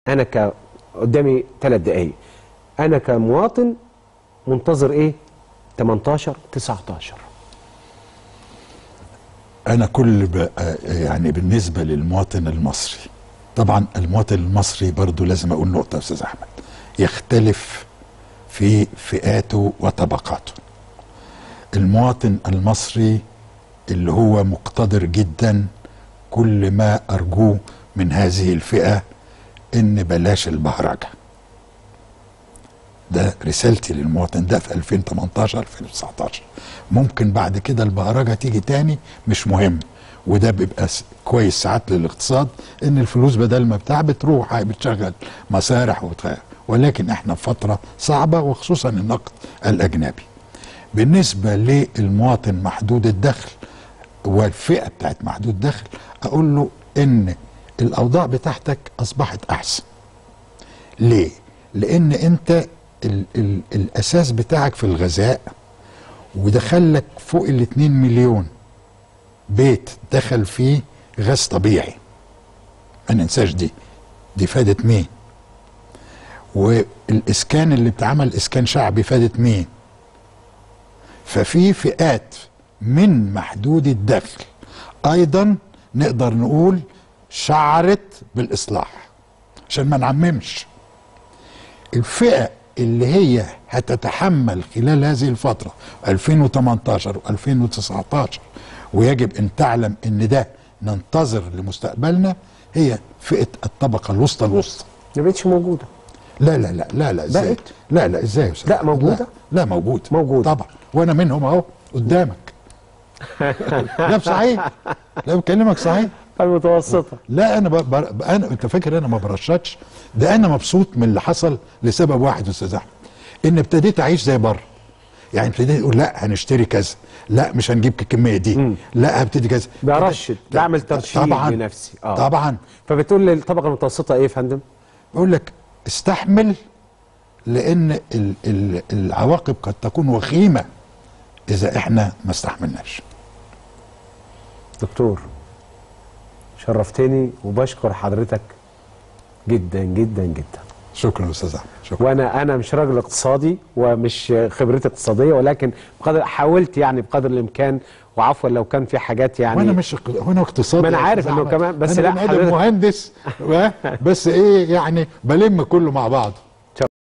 انا ك قدامي ثلاث دقايق انا كمواطن منتظر ايه 18 19 انا كل ب... يعني بالنسبه للمواطن المصري طبعا المواطن المصري برضو لازم اقول نقطه يا استاذ احمد يختلف في فئاته وطبقاته المواطن المصري اللي هو مقتدر جدا كل ما ارجوه من هذه الفئه ان بلاش البهرجه ده رسالتي للمواطن ده في 2018 2019 ممكن بعد كده البهرجه تيجي تاني مش مهم وده بيبقى س- كويس ساعات للاقتصاد ان الفلوس بدل ما بتاع بتروح هاي بتشغل مسارح وبتغير ولكن احنا في فتره صعبه وخصوصا النقد الاجنبي بالنسبه للمواطن محدود الدخل والفئه بتاعت محدود الدخل اقول له ان الاوضاع بتاعتك اصبحت احسن ليه؟ لأن أنت ال ال الأساس بتاعك في الغذاء ودخلك فوق ال 2 مليون بيت دخل فيه غاز طبيعي ما ننساش دي دي فادت مين؟ والإسكان اللي بتعمل إسكان شعبي فادت مين؟ ففي فئات من محدود الدخل أيضا نقدر نقول شعرت بالإصلاح عشان ما نعممش الفئة اللي هي هتتحمل خلال هذه الفترة 2018 و2019 ويجب أن تعلم أن ده ننتظر لمستقبلنا هي فئة الطبقة الوسطى الوسطى ما بقتش موجوده لا لا لا لا لا ازاي بقت؟ لا لا ازاي يا أستاذ؟ لا، موجودة؟ لا, لا موجود موجودة. طبعا وانا منهم اهو قدامك لا صحيح لا بكلمك صحيح المتوسطه لا انا ب... ب... انا انت فاكر انا ما برشدش ده انا مبسوط من اللي حصل لسبب واحد يا استاذ احمد ان ابتديت اعيش زي بره يعني ابتديت اقول لا هنشتري كذا لا مش هنجيب الكميه دي لا هبتدي كذا برشد بعمل ترشيد طبعا لنفسي اه طبعا فبتقول للطبقه المتوسطه ايه يا فندم؟ بقول لك استحمل لان ال... ال... العواقب قد تكون وخيمه اذا احنا ما استحملناش دكتور شرفتني وبشكر حضرتك جدا جدا جدا شكرا يا استاذ احمد شكرا وانا انا مش راجل اقتصادي ومش خبرتي اقتصاديه ولكن بقدر حاولت يعني بقدر الامكان وعفوا لو كان في حاجات يعني وانا مش وانا اقتصادي ما أنا يا عارف أستاذ إنه أحمد. كمان- بس أنا لا بني آدم حضرتك- مهندس و- بس ايه يعني بلم كله مع بعضه